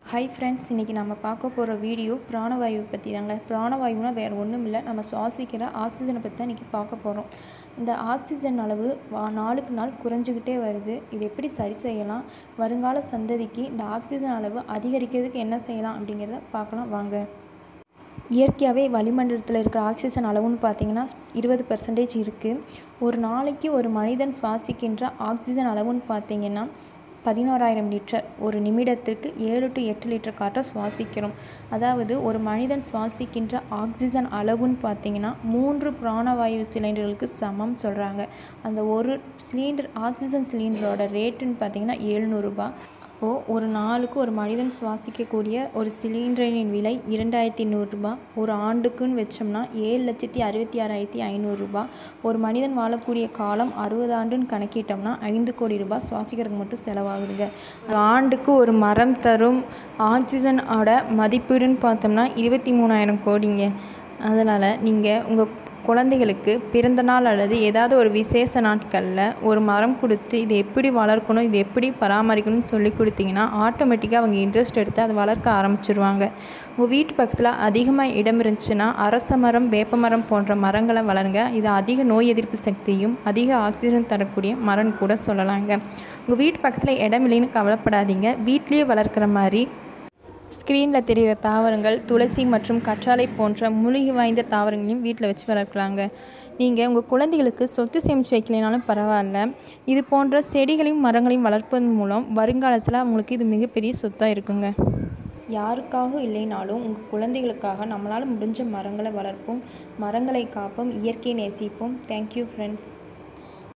hi friends இன்றைக்கி நம்ம பார்க்க போகிற வீடியோ பிராணவாயுவை பற்றி தாங்க பிராணவாயுனா வேறு ஒன்றும் இல்லை நம்ம சுவாசிக்கிற ஆக்சிஜனை பற்றி தான் இன்றைக்கி பார்க்க போகிறோம் இந்த ஆக்சிஜன் அளவு வா நாளுக்கு நாள் குறைஞ்சிக்கிட்டே வருது இது எப்படி சரி செய்யலாம் வருங்கால சந்ததிக்கு இந்த ஆக்சிஜன் அளவு அதிகரிக்கிறதுக்கு என்ன செய்யலாம் அப்படிங்கிறத பார்க்கலாம் வாங்க இயற்கையாகவே வளிமண்டலத்தில் இருக்கிற ஆக்சிஜன் அளவுன்னு பார்த்தீங்கன்னா இருபது பர்சன்டேஜ் இருக்குது ஒரு நாளைக்கு ஒரு மனிதன் சுவாசிக்கின்ற ஆக்சிஜன் அளவுன்னு பார்த்தீங்கன்னா பதினோராயிரம் லிட்டர் ஒரு நிமிடத்திற்கு ஏழு டு எட்டு லிட்டர் காற்றை சுவாசிக்கிறோம் அதாவது ஒரு மனிதன் சுவாசிக்கின்ற ஆக்சிஜன் அளவுன்னு பார்த்தீங்கன்னா மூன்று பிராணவாயு சிலிண்டர்களுக்கு சமம் சொல்கிறாங்க அந்த ஒரு சிலிண்டர் ஆக்சிஜன் சிலிண்டரோட ரேட்டுன்னு பார்த்தீங்கன்னா எழுநூறுபா அப்போது ஒரு நாளுக்கு ஒரு மனிதன் சுவாசிக்கக்கூடிய ஒரு சிலிண்டரின் விலை இரண்டாயிரத்தி நூறுரூபா ஒரு ஆண்டுக்குன்னு வச்சோம்னா ஏழு லட்சத்தி அறுபத்தி ஆறாயிரத்தி ஐநூறுரூபா ஒரு மனிதன் வாழக்கூடிய காலம் அறுபது ஆண்டுன்னு கணக்கிட்டோம்னா ஐந்து கோடி ரூபாய் சுவாசிக்கிறதுக்கு மட்டும் செலவாகுதுங்க ஆண்டுக்கு ஒரு மரம் தரும் ஆக்சிஜனோட மதிப்பீடுன்னு பார்த்தோம்னா இருபத்தி மூணாயிரம் கோடிங்க அதனால் நீங்கள் உங்கள் குழந்தைகளுக்கு பிறந்த நாள் அல்லது ஏதாவது ஒரு விசேஷ நாட்களில் ஒரு மரம் கொடுத்து இது எப்படி வளர்க்கணும் இது எப்படி பராமரிக்கணும்னு சொல்லி கொடுத்தீங்கன்னா ஆட்டோமேட்டிக்காக அவங்க இன்ட்ரெஸ்ட் எடுத்து அதை வளர்க்க ஆரம்பிச்சிருவாங்க உங்கள் வீட்டு பக்கத்தில் அதிகமாக இடம் இருந்துச்சுன்னா அரச மரம் வேப்ப மரம் போன்ற மரங்களை வளருங்க இது அதிக நோய் எதிர்ப்பு சக்தியும் அதிக ஆக்சிஜன் தரக்கூடிய மரம் கூட சொல்லலாங்க உங்கள் வீட்டு பக்கத்தில் இடம் இல்லைன்னு கவலைப்படாதீங்க வீட்லேயே வளர்க்குற மாதிரி ஸ்க்ரீனில் தெரிகிற தாவரங்கள் துளசி மற்றும் கற்றாழை போன்ற மூலிகை வாய்ந்த தாவரங்களையும் வீட்டில் வச்சு வளர்க்கலாங்க நீங்கள் உங்கள் குழந்தைகளுக்கு சொத்து சேமித்து வைக்கலைனாலும் பரவாயில்ல இது போன்ற செடிகளையும் மரங்களையும் வளர்ப்பதன் மூலம் வருங்காலத்தில் அவங்களுக்கு இது மிகப்பெரிய சொத்தாக இருக்குங்க யாருக்காக இல்லைனாலும் உங்கள் குழந்தைகளுக்காக நம்மளால் முடிஞ்ச மரங்களை வளர்ப்போம் மரங்களை காப்போம் இயற்கையை நேசிப்போம் தேங்க்யூ ஃப்ரெண்ட்ஸ்